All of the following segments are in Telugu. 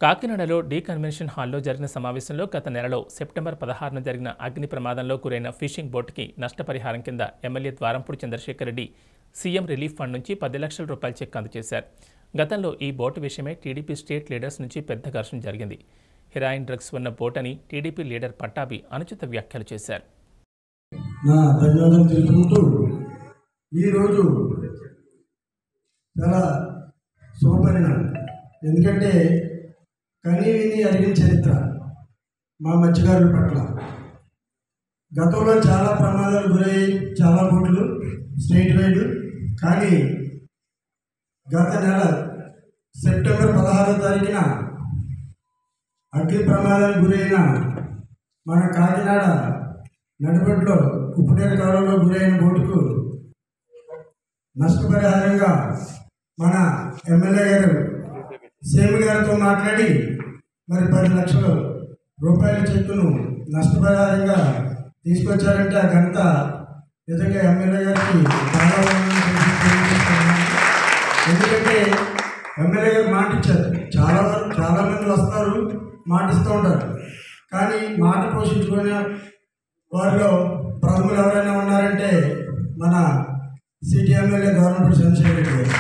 కాకినాడలో డీ కన్వెన్షన్ హాల్లో జరిగిన సమావేశంలో గత నెలలో సెప్టెంబర్ పదహారున జరిగిన అగ్ని ప్రమాదంలో గురైన ఫిషింగ్ బోటుకి నష్టపరిహారం కింద MLA Dwarampudi Chandrasekhar Reddy CM relief fund నుంచి పది లక్షల రూపాయల చెక్ అందజేశారు గతంలో ఈ బోటు విషయమై టీడీపీ స్టేట్ లీడర్స్ నుంచి పెద్ద ఘర్షణ జరిగింది హిరాయిన్ డ్రగ్స్ ఉన్న బోటని టీడీపీ లీడర్ పట్టాభి అనుచిత వ్యాఖ్యలు చేశారు నా ధన్యవాదాలు తెలుపుకుంటూ ఈరోజు చాలా శుభపరిణామం ఎందుకంటే కని విని అడిగిన చరిత్ర మా మత్స్యకారుల పట్ల గతంలో చాలా ప్రమాదాలు గురయ్యాయి చాలా బోట్లు స్టేట్ వైడ్ కానీ గత నెల సెప్టెంబర్ పదహారో తారీఖున అగ్ని ప్రమాదానికి గురైన మన కాకినాడ నడిబడిలో ఉప్పుటేరు కాలంలో గురైన బోటుకు నష్టపరిహారంగా మన ఎమ్మెల్యే గారు సీఎం గారితో మాట్లాడి మరి పది లక్షల రూపాయల చెక్కును నష్టపరిహారంగా తీసుకొచ్చారంటే ఆ ఘనత నిజంగా ఎమ్మెల్యే గారికి చాలా వందనాలు తెలియజేస్తున్నాను. ఎందుకంటే ఎమ్మెల్యే గారు మాట ఇచ్చారు చాలా వరకు చాలా మంది వస్తారు మాట ఇస్తూ ఉంటారు కానీ మాట పోషించుకునే వారిలో ప్రథములు ఎవరైనా ఉన్నారంటే మన city MLA government Chandrasekhar Reddy గారు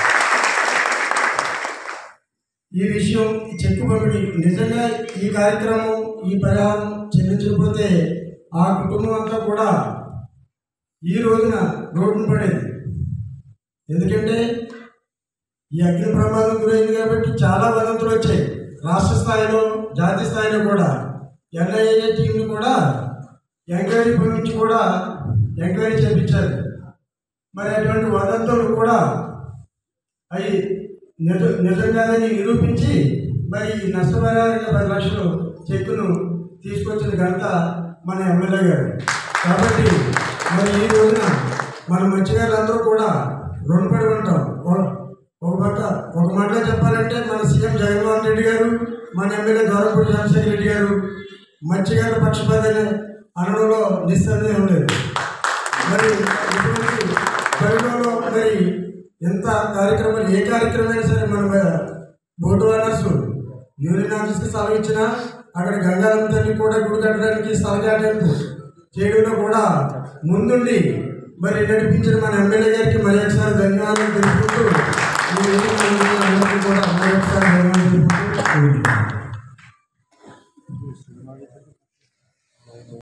ఈ విషయం ఈ చెక్కు పంపిణీ నిజంగా ఈ కార్యక్రమం ఈ పరిహారం చెల్లించకపోతే ఆ కుటుంబం అంతా కూడా ఈ రోజున రోడ్డున పడేది ఎందుకంటే ఈ అగ్ని ప్రమాదం గురైంది కాబట్టి చాలా వదంతులు వచ్చాయి రాష్ట్ర స్థాయిలో జాతీయ స్థాయిలో కూడా ఎన్ఐఏ టీంని కూడా ఎంక్వైరీ పంపించి కూడా ఎంక్వైరీ చేపించారు మరి అటువంటి వదంతులు కూడా అవి నిజ నిజంగానే నిరూపించి మరి ఈ నష్టపరిహారంగా పది లక్షలు చెక్కును తీసుకొచ్చిన ఘనత మన ఎమ్మెల్యే గారు కాబట్టి మరి ఈ రోజున మన మత్స్యకారులందరూ కూడా రుణపడి ఉంటాం ఓ- ఒక పక్క ఒక మాటలో చెప్పాలంటే మన సీఎం జగన్మోహన్ రెడ్డి గారు మన ఎమ్మెల్యే దొరపూడి చంద్రశేఖర్ రెడ్డి గారు మత్స్యకారుల పక్షపాతని అనడంలో నిస్సందేహం లేదు మరి ఇటువంటి పరిణామంలో మరి ఎంత కార్యక్రమాలు ఏ కార్యక్రమం సరే మన బోటు ఓనర్స్ యూనియన్ ఆఫీస్కి స్థలం ఇచ్చినా అక్కడ గంగారం తల్లి కూడా గుడి కట్టడానికి స్థల కేటాయింపు చేయడంలో కూడా ముందుండి మరి నడిపించిన మన ఎమ్మెల్యే గారికి మరి ఒకసారి ధన్యవాదాలు తెలుపుకుంటూ ఈ వేదిక మీద అందరికీ కూడా మరి ఒకసారి ధన్యవాదాలు తెలుపుకుంటూ